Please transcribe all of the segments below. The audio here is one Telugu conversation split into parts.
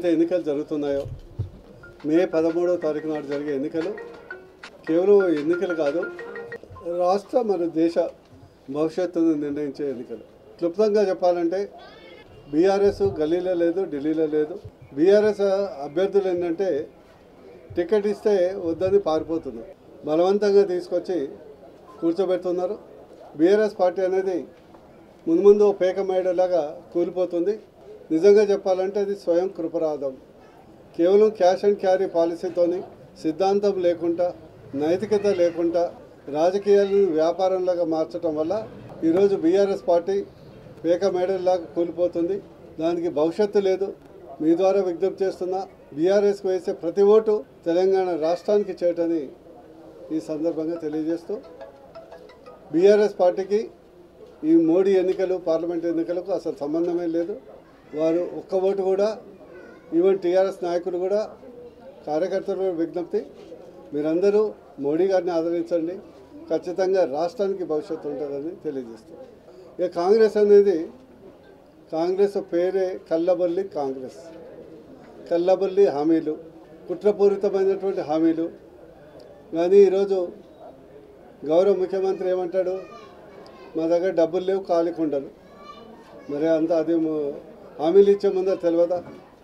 ఏవైతే ఎన్నికలు జరుగుతున్నాయో మే పదమూడవ తారీఖు నాడు జరిగే ఎన్నికలు కేవలం ఎన్నికలు కాదు రాష్ట్ర మరియు దేశ భవిష్యత్తును నిర్ణయించే ఎన్నికలు క్లుప్తంగా చెప్పాలంటే బీఆర్ఎస్ గల్లీలో లేదు ఢిల్లీలో లేదు బీఆర్ఎస్ అభ్యర్థులు ఏంటంటే టికెట్ ఇస్తే వద్దని పారిపోతున్నారు బలవంతంగా తీసుకొచ్చి కూర్చోబెడుతున్నారు బీఆర్ఎస్ పార్టీ అనేది ముందు ముందు ఓ పేక మేడలాగా కూలిపోతుంది నిజంగా చెప్పాలంటే అది స్వయం కృపరాధం కేవలం క్యాష్ అండ్ క్యారీ పాలసీతోని సిద్ధాంతం లేకుండా నైతికత లేకుండా రాజకీయాలను వ్యాపారంలాగా మార్చడం వల్ల ఈరోజు బీఆర్ఎస్ పార్టీ పేక మేడల్లాగా కూలిపోతుంది దానికి భవిష్యత్తు లేదు మీ ద్వారా విజ్ఞప్తి చేస్తున్నా బీఆర్ఎస్కి వేసే ప్రతి ఓటు తెలంగాణ రాష్ట్రానికి చేయటని ఈ సందర్భంగా తెలియజేస్తూ బీఆర్ఎస్ పార్టీకి ఈ మోడీ ఎన్నికలు పార్లమెంట్ ఎన్నికలకు అసలు సంబంధమే లేదు వారు ఒక్క ఓటు కూడా ఈవెన్ టీఆర్ఎస్ నాయకులు కూడా కార్యకర్తలు విజ్ఞప్తి మీరందరూ మోడీ గారిని ఆదరించండి ఖచ్చితంగా రాష్ట్రానికి భవిష్యత్తు ఉంటుందని తెలియజేస్తాం ఇక కాంగ్రెస్ అనేది కాంగ్రెస్ పేరే కల్లబల్లి కాంగ్రెస్ కల్లబల్లి హామీలు కుట్రపూరితమైనటువంటి హామీలు కానీ ఈరోజు గౌరవ ముఖ్యమంత్రి ఏమంటాడు మా దగ్గర డబ్బులు లేవు కాలికుండలు మరి అంత అది ము- హామీలు ఇచ్చే ముందర తెలియదా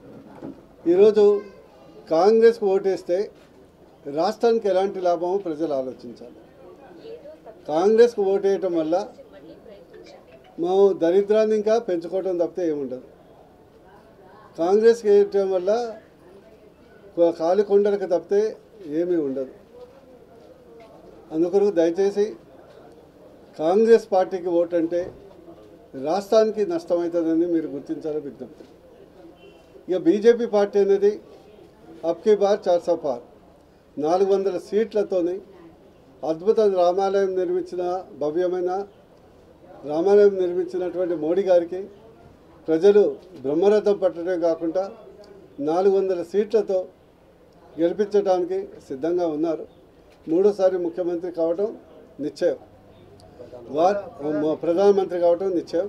ఈరోజు కాంగ్రెస్కి ఓటేస్తే రాష్ట్రానికి ఎలాంటి లాభమో ప్రజలు ఆలోచించాలి కాంగ్రెస్కి ఓటేయటం వల్ల మేము దరిద్రాన్ని ఇంకా పెంచుకోవడం తప్పితే ఏముండదు కాంగ్రెస్కి వేయటం వల్ల కొ- కాలి కొండలకు తప్పితే ఏమీ ఉండదు అందుకొరకు దయచేసి కాంగ్రెస్ పార్టీకి ఓటు అంటే రాష్ట్రానికి నష్టమవుతుందని మీరు గుర్తించాలని విజ్ఞప్తి ఇక బీజేపీ పార్టీ అనేది అబ్కి బార్ చార్ సో పార్ నాలుగు వందల సీట్లతోని అద్భుత రామాలయం నిర్మించిన భవ్యమైన రామాలయం నిర్మించినటువంటి మోడీ గారికి ప్రజలు బ్రహ్మరథం పట్టడమే కాకుండా నాలుగు వందల సీట్లతో గెలిపించడానికి సిద్ధంగా ఉన్నారు మూడోసారి ముఖ్యమంత్రి కావడం నిశ్చయం వారు ప్రధానమంత్రి కావడం నిశ్చయం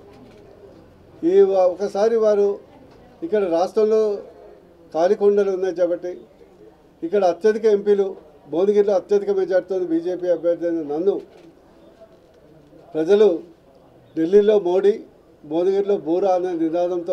ఈ వా- ఒకసారి వారు ఇక్కడ రాష్ట్రంలో కాలికొండలు ఉన్నాయి కాబట్టి ఇక్కడ అత్యధిక ఎంపీలు భువనగిరిలో అత్యధిక మెజార్టీతో బీజేపీ అభ్యర్థి అయిన నన్ను ప్రజలు ఢిల్లీలో మోడీ భువనగిరిలో బూరా అనే నినాదంతో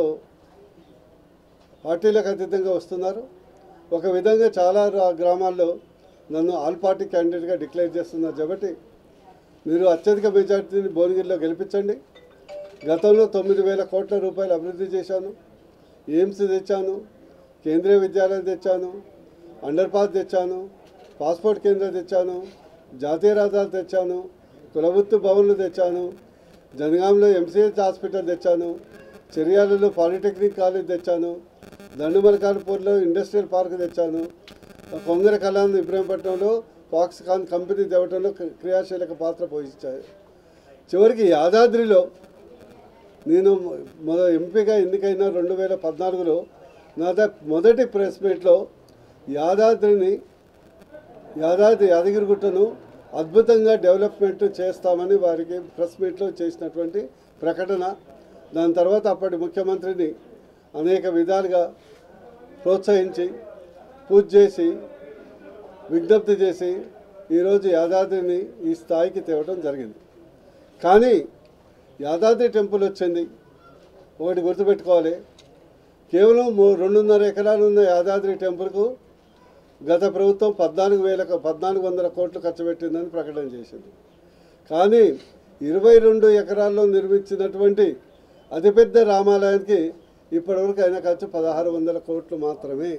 పార్టీలకు అతీతంగా వస్తున్నారు ఒక విధంగా చాలా రా- గ్రామాల్లో నన్ను ఆల్ పార్టీ క్యాండిడేట్గా డిక్లేర్ చేస్తున్నారు కాబట్టి మీరు అత్యధిక మెజార్టీని భువనగిరిలో గెలిపించండి గతంలో తొమ్మిది వేల కోట్ల రూపాయలు అభివృద్ధి చేశాను ఎయిమ్స్ తెచ్చాను కేంద్రీయ విద్యాలయం తెచ్చాను అండర్ పాస్ తెచ్చాను పాస్పోర్ట్ కేంద్రం తెచ్చాను జాతీయ రహదారులు తెచ్చాను కులవృత్తి భవన్లు తెచ్చాను జనగాంలో ఎంసీహెచ్ హాస్పిటల్ తెచ్చాను చెరియాలలో పాలిటెక్నిక్ కాలేజ్ తెచ్చాను దండుమలకాలపూర్లో ఇండస్ట్రియల్ పార్క్ తెచ్చాను కొంగర కళాన్ ఇబ్రహీంపట్నంలో ఫాక్స్కాన్ కంపెనీ తేవటంలో క్రి- క్రియాశీలక పాత్ర పోషించాయి చివరికి యాదాద్రిలో నేను మొద ఎంపీగా ఎన్నికైన రెండు వేల పద్నాలుగులో నా ద- మొదటి ప్రెస్ మీట్లో యాదాద్రిని యాదాద్రి యాదగిరిగుట్టను అద్భుతంగా డెవలప్మెంట్ చేస్తామని వారికి ప్రెస్ మీట్లో చేసినటువంటి ప్రకటన దాని తర్వాత అప్పటి ముఖ్యమంత్రిని అనేక విధాలుగా ప్రోత్సహించి పూజ చేసి విజ్ఞప్తి చేసి ఈరోజు యాదాద్రిని ఈ స్థాయికి తేవడం జరిగింది కానీ యాదాద్రి టెంపుల్ వచ్చింది ఒకటి గుర్తుపెట్టుకోవాలి కేవలం మూ రెండున్నర ఎకరాలు ఉన్న యాదాద్రి టెంపుల్కు గత ప్రభుత్వం పద్నాలుగు వేల పద్నాలుగు వందల కోట్లు ఖర్చు పెట్టిందని ప్రకటన చేసింది కానీ ఇరవై రెండు ఎకరాల్లో నిర్మించినటువంటి అతిపెద్ద రామాలయానికి ఇప్పటివరకు అయిన ఖర్చు పదహారు వందల కోట్లు మాత్రమే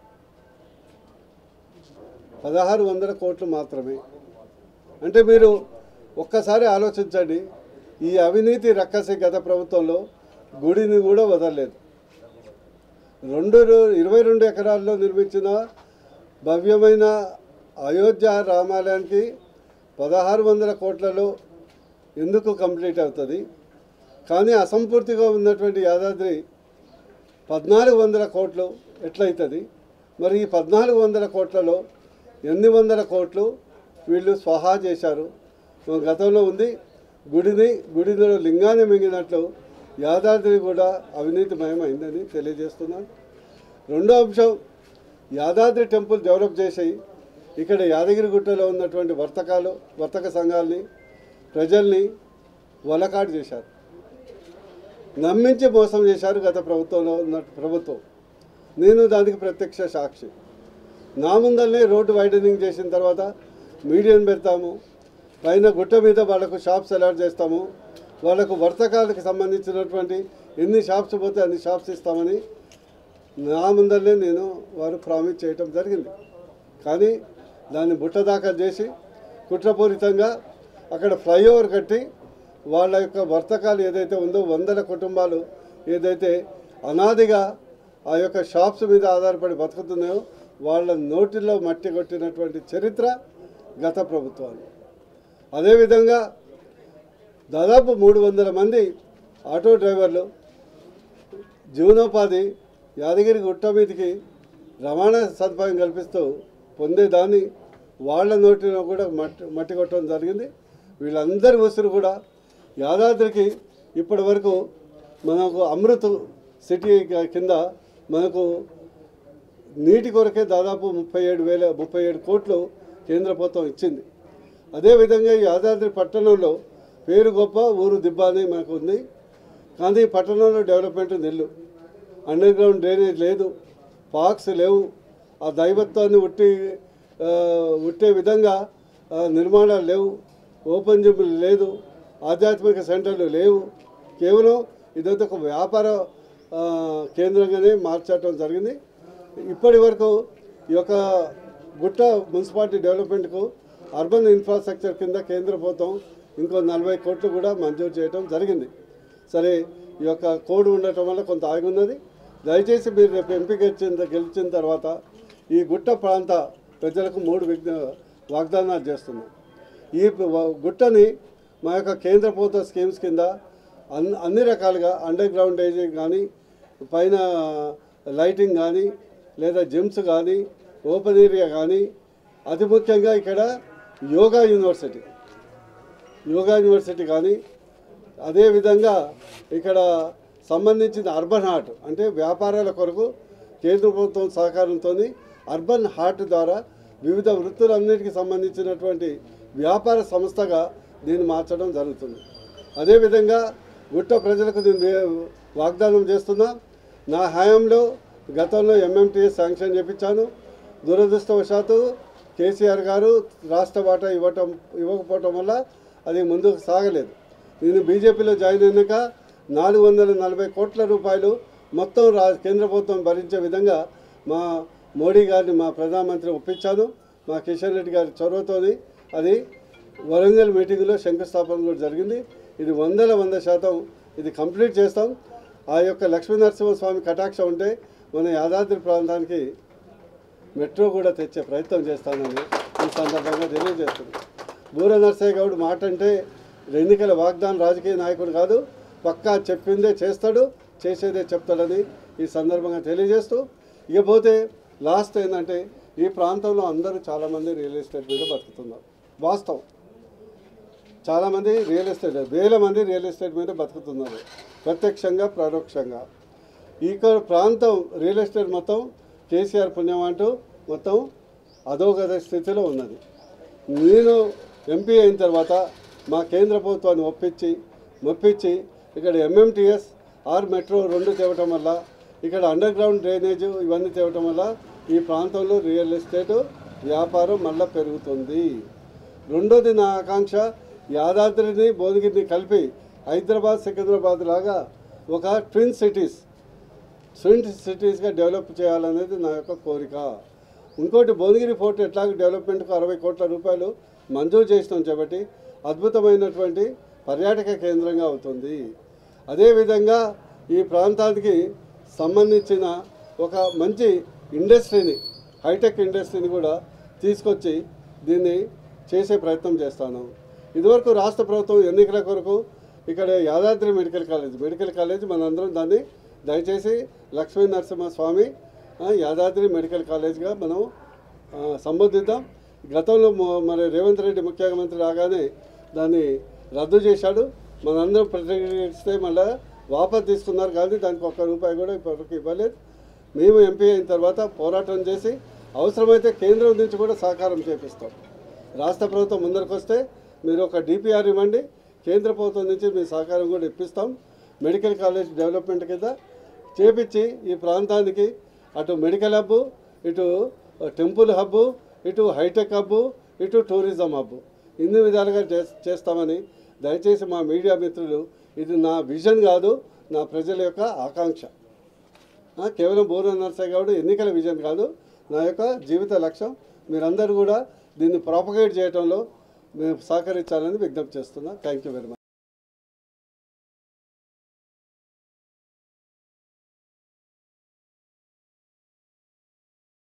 పదహారు వందల కోట్లు మాత్రమే అంటే మీరు ఒక్కసారి ఆలోచించండి ఈ అవినీతి రక్కసి గత ప్రభుత్వంలో గుడిని కూడా వదలలేదు రెండు రో- ఇరవై రెండు ఎకరాల్లో నిర్మించిన భవ్యమైన అయోధ్య రామాలయానికి పదహారు వందల కోట్లలో ఎందుకు కంప్లీట్ అవుతుంది కానీ అసంపూర్తిగా ఉన్నటువంటి యాదాద్రి పద్నాలుగు వందల కోట్లు ఎట్లయితుంది మరి ఈ పద్నాలుగు వందల కోట్లలో ఎన్ని వందల కోట్లు వీళ్ళు స్వహా చేశారు మన గతంలో ఉంది గుడిని గుడిలో లింగాన్ని మింగినట్లు యాదాద్రి కూడా అవినీతిమయమైందని తెలియజేస్తున్నాను రెండో అంశం యాదాద్రి టెంపుల్ డెవలప్ చేసి ఇక్కడ యాదగిరిగుట్టలో ఉన్నటువంటి వర్తకాలు వర్తక సంఘాలని ప్రజల్ని వలకాడు చేశారు నమ్మించి మోసం చేశారు గత ప్రభుత్వంలో ఉన్న ప్రభుత్వం నేను దానికి ప్రత్యక్ష సాక్షి నా ముందరనే రోడ్డు వైడనింగ్ చేసిన తర్వాత మీడియం పెడతాము పైన గుట్ట మీద వాళ్ళకు షాప్స్ అలాట్ చేస్తాము వాళ్ళకు వర్తకాలకు సంబంధించినటువంటి ఎన్ని షాప్స్ పోతే అన్ని షాప్స్ ఇస్తామని నా ముందరనే నేను వారు ప్రామిస్ చేయటం జరిగింది కానీ దాన్ని బుట్ట దాఖలు చేసి కుట్రపూరితంగా అక్కడ ఫ్లైఓవర్ కట్టి వాళ్ళ యొక్క వర్తకాలు ఏదైతే ఉందో వందల కుటుంబాలు ఏదైతే అనాదిగా ఆ యొక్క షాప్స్ మీద ఆధారపడి బతుకుతున్నాయో వాళ్ళ నోటిలో మట్టి కొట్టినటువంటి చరిత్ర గత ప్రభుత్వాలు అదేవిధంగా దాదాపు మూడు వందల మంది ఆటో డ్రైవర్లు జీవనోపాధి యాదగిరి గుట్ట మీదకి రవాణా సదుపాయం కల్పిస్తూ పొందేదాన్ని వాళ్ళ నోటిలో కూడా మట్టి మట్టి కొట్టడం జరిగింది వీళ్ళందరి ఉసురు కూడా యాదాద్రికి ఇప్పటి వరకు మనకు అమృత్ సిటీ కింద మనకు నీటి కొరకే దాదాపు ముప్పై ఏడు వేల ముప్పై ఏడు కోట్లు కేంద్ర ప్రభుత్వం ఇచ్చింది అదేవిధంగా ఈ యాదాద్రి పట్టణంలో పేరు గొప్ప ఊరు దిబ్బ అని మనకు ఉంది కానీ పట్టణంలో development nil underground drainage లేదు పార్క్స్ లేవు ఆ దైవత్వాన్ని ఉట్టి ఆ, ఉట్టే విధంగా ఆ, నిర్మాణాలు లేవు ఓపెన్ జిమ్ లేదు ఆధ్యాత్మిక సెంటర్లు లేవు కేవలం ఇదంతా ఒక వ్యాపార ఆ, కేంద్రంగానే మార్చడం జరిగింది ఇప్పటి వరకు ఈ యొక్క గుట్ట మున్సిపాలిటీ డెవలప్మెంట్కు అర్బన్ ఇన్ఫ్రాస్ట్రక్చర్ కింద కేంద్ర ప్రభుత్వం ఇంకో నలభై కోట్లు కూడా మంజూరు చేయడం జరిగింది సరే ఈ యొక్క కోడ్ ఉండటం వల్ల కొంత ఆగి ఉన్నది దయచేసి మీరు రేపు ఎంపీ గెలిచిన గెలిచిన తర్వాత ఈ గుట్ట ప్రాంత ప్రజలకు మూడు విజ్ఞ వాగ్దానాలు చేస్తున్నాం ఈ వ- గుట్టని మా యొక్క కేంద్ర ప్రభుత్వ స్కీమ్స్ కింద అన్ని అన్ని రకాలుగా అండర్ గ్రౌండ్ ఏజింగ్ కానీ పైన లైటింగ్ కానీ లేదా జిమ్స్ కానీ ఓపెన్ ఏరియా కానీ అతి ముఖ్యంగా ఇక్కడ యోగా యూనివర్సిటీ యోగా యూనివర్సిటీ కానీ అదేవిధంగా ఇక్కడ సంబంధించిన అర్బన్ హార్ట్ అంటే వ్యాపారాల కొరకు కేంద్ర ప్రభుత్వం సహకారంతో అర్బన్ హార్ట్ ద్వారా వివిధ వృత్తులన్నిటికీ సంబంధించినటువంటి వ్యాపార సంస్థగా దీన్ని మార్చడం జరుగుతుంది అదేవిధంగా గుట్ట ప్రజలకు నేను వే- వాగ్దానం చేస్తున్నా నా హయాంలో గతంలో ఎంఎంటీఎస్ శాంక్షన్ చేపించాను దురదృష్టవశాత్తు కేసీఆర్ గారు రాష్ట్ర వాటా ఇవ్వటం ఇవ్వకపోవటం వల్ల అది ముందుకు సాగలేదు నేను బీజేపీలో జాయిన్ అయినాక నాలుగు వందల నలభై కోట్ల రూపాయలు మొత్తం రా కేంద్ర ప్రభుత్వం భరించే విధంగా మా మోడీ గారిని మా ప్రధానమంత్రి ఒప్పించాను మా కిషన్ రెడ్డి గారి చొరవతోని అది వరంగల్ మీటింగ్లో శంకుస్థాపన కూడా జరిగింది ఇది వందల వంద శాతం ఇది కంప్లీట్ చేస్తాం ఆ యొక్క లక్ష్మీ నరసింహస్వామి కటాక్ష ఉంటే మన యాదాద్రి ప్రాంతానికి మెట్రో కూడా తెచ్చే ప్రయత్నం చేస్తానని ఈ సందర్భంగా తెలియజేస్తుంది బూర నర్సయ్య గౌడ్ మాట అంటే ఎన్నికల వాగ్దానం రాజకీయ నాయకుడు కాదు పక్కా చెప్పిందే చేస్తాడు చేసేదే చెప్తాడని ఈ సందర్భంగా తెలియజేస్తూ ఇకపోతే లాస్ట్ ఏంటంటే ఈ ప్రాంతంలో అందరూ చాలామంది రియల్ ఎస్టేట్ మీద బతుకుతున్నారు వాస్తవం చాలామంది రియల్ ఎస్టేట్ వేల మంది రియల్ ఎస్టేట్ మీద బతుకుతున్నారు ప్రత్యక్షంగా పరోక్షంగా ఇక్కడ ప్రాంతం రియల్ ఎస్టేట్ మొత్తం కేసీఆర్ పుణ్యం అంటూ మొత్తం అధోగత స్థితిలో ఉన్నది నేను ఎంపీ అయిన తర్వాత మా కేంద్ర ప్రభుత్వాన్ని ఒప్పించి మొప్పించి ఇక్కడ ఎంఎంటీఎస్ ఆర్ మెట్రో రెండు తేవటం వల్ల ఇక్కడ అండర్ గ్రౌండ్ డ్రైనేజ్ ఇవన్నీ తేవటం వల్ల ఈ ప్రాంతంలో రియల్ ఎస్టేట్ వ్యాపారం మళ్ళీ పెరుగుతుంది రెండోది నా ఆకాంక్ష యాదాద్రిని భువనగిరిని కలిపి హైదరాబాద్ సికింద్రాబాద్ లాగా ఒక ట్విన్ సిటీస్ ట్విన్ సిటీస్గా డెవలప్ చేయాలనేది నా యొక్క కోరిక ఇంకోటి భువనగిరి ఫోర్ట్ ఎట్లాగ డెవలప్మెంట్కు అరవై కోట్ల రూపాయలు మంజూరు చేసినాం కాబట్టి అద్భుతమైనటువంటి పర్యాటక కేంద్రంగా అవుతుంది అదేవిధంగా ఈ ప్రాంతానికి సంబంధించిన ఒక మంచి ఇండస్ట్రీని హైటెక్ ఇండస్ట్రీని కూడా తీసుకొచ్చి దీన్ని చేసే ప్రయత్నం చేస్తాను ఇదివరకు రాష్ట్ర ప్రభుత్వం ఎన్నికల కొరకు ఇక్కడ Yadadri medical college medical college మనందరం దాన్ని దయచేసి లక్ష్మీ నరసింహ స్వామి ఆ, యాదాద్రి మెడికల్ కాలేజ్గా మనం ఆ, సంబోధిద్దాం గతంలో మొ- మరి రేవంత్ రెడ్డి ముఖ్యమంత్రి రాగానే దాన్ని రద్దు చేశాడు మనందరం ప్రతిఘటిస్తే మళ్ళీ వాపస్ తీసుకున్నారు కానీ దానికి ఒక్క రూపాయి కూడా ఇప్పటివరకు ఇవ్వలేదు మేము ఎంపీ అయిన తర్వాత పోరాటం చేసి అవసరమైతే కేంద్రం నుంచి కూడా సహకారం చేపిస్తాం రాష్ట్ర ప్రభుత్వం ముందరకు వస్తే మీరు ఒక డిపిఆర్ ఇవ్వండి కేంద్ర ప్రభుత్వం నుంచి మీ సహకారం కూడా ఇప్పిస్తాం మెడికల్ కాలేజ్ డెవలప్మెంట్ కింద చేపించి ఈ ప్రాంతానికి అటు మెడికల్ హబ్బు ఇటు టెంపుల్ హబ్బు ఇటు హైటెక్ హబ్బు ఇటు టూరిజం హబ్బు ఇన్ని విధాలుగా చేస్- చేస్తామని దయచేసి మా మీడియా మిత్రులు ఇది నా విజన్ కాదు నా ప్రజల యొక్క ఆకాంక్ష ఆ, కేవలం బోరు నర్సయ్య గౌడ్ ఎన్నికల విజన్ కాదు నా యొక్క జీవిత లక్ష్యం మీరందరూ కూడా దీన్ని ప్రాపగేట్ చేయడంలో మేము సహకరించాలని విజ్ఞప్తి చేస్తున్నా థ్యాంక్ యూ వెరీ మచ్